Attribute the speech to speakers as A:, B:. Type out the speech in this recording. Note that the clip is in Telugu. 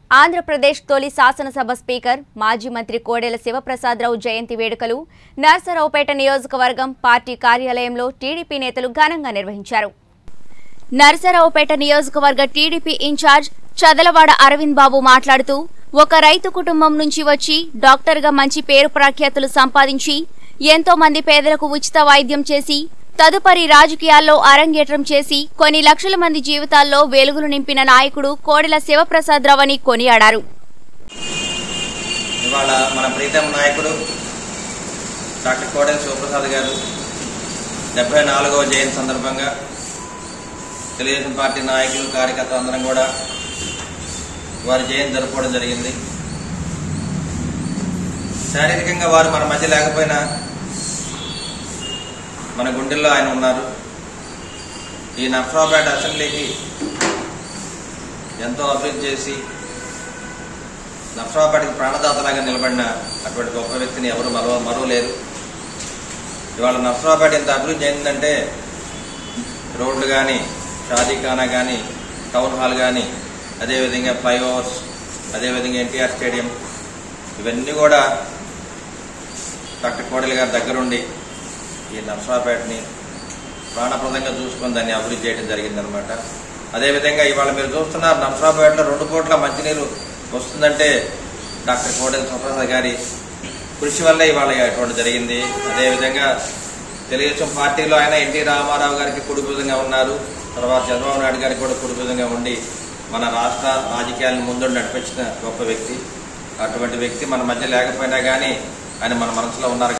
A: ఆంధ్రప్రదేశ్ తొలి శాసనసభ స్పీకర్ మాజీ మంత్రి కోడెల శివప్రసాదరావు జయంతి వేడుకలు నర్సరావుపేట నియోజకవర్గం పార్టీ కార్యాలయంలో టీడీపీ నేతలు ఘనంగా నిర్వహించారు నర్సరావుపేట నియోజకవర్గ టీడీపీ ఇన్ఛార్జ్ చదలవాడ అరవింద్ బాబు మాట్లాడుతూ ఒక రైతు కుటుంబం నుంచి వచ్చి డాక్టర్గా మంచి పేరు ప్రఖ్యాతులు సంపాదించి ఎంతో మంది పేదలకు ఉచిత వైద్యం చేసి తదుపరి రాజకీయాల్లో అరంగేట్రం చేసి కొన్ని లక్షల మంది జీవితాల్లో వెలుగులు నింపిన నాయకుడు కోడెల శివప్రసాదరావు అని కొనియాడారు
B: ఇవాళ మన ప్రీతం నాయకుడు డాక్టర్ కోడెల శివప్రసాద్ గారు డెబ్బై నాలుగవ జయంతి సందర్భంగా తెలుగుదేశం పార్టీ నాయకులు కార్యకర్తలు అందరం కూడా వారి జయంతి జరుపుకోవడం జరిగింది శారీరకంగా వారు మన మధ్య లేకపోయినా మన గుండెల్లో ఆయన ఉన్నారు ఈ నర్సరావుపేట అసెంబ్లీకి ఎంతో అభివృద్ధి చేసి నర్సరావుపేటకి ప్రాణదాతలాగా నిలబడిన అటువంటి గొప్ప వ్యక్తిని ఎవరు మరో మరవలేరు ఇవాళ నర్సరావుపేట ఎంత అభివృద్ధి చెందిందంటే రోడ్లు కానీ షాదీఖానా కానీ టౌన్ హాల్ కానీ అదేవిధంగా ఫ్లైఓవర్స్ అదేవిధంగా ఎన్టీఆర్ స్టేడియం ఇవన్నీ కూడా డాక్టర్ కోడెల గారి దగ్గరుండి ఈ నర్సరావుపేటని ప్రాణప్రదంగా చూసుకొని దాన్ని అభివృద్ధి చేయడం జరిగిందనమాట అదేవిధంగా ఇవాళ మీరు చూస్తున్నారు నర్సరావుపేటలో రెండు కోట్ల మంచినీరు వస్తుందంటే డాక్టర్ కోడెల సుప్రసాద్ గారి కృషి వల్ల ఇవాళ అటువంటి జరిగింది అదేవిధంగా తెలుగుదేశం పార్టీలో ఆయన ఎన్టీ రామారావు గారికి కుడిభుజంగా ఉన్నారు తర్వాత చంద్రబాబు నాయుడు గారికి కూడా కుడిభుజంగా ఉండి మన రాష్ట్ర రాజకీయాలను ముందు నడిపించిన గొప్ప వ్యక్తి అటువంటి వ్యక్తి మన మధ్య లేకపోయినా కానీ ఆయన మన మనసులో ఉన్నారు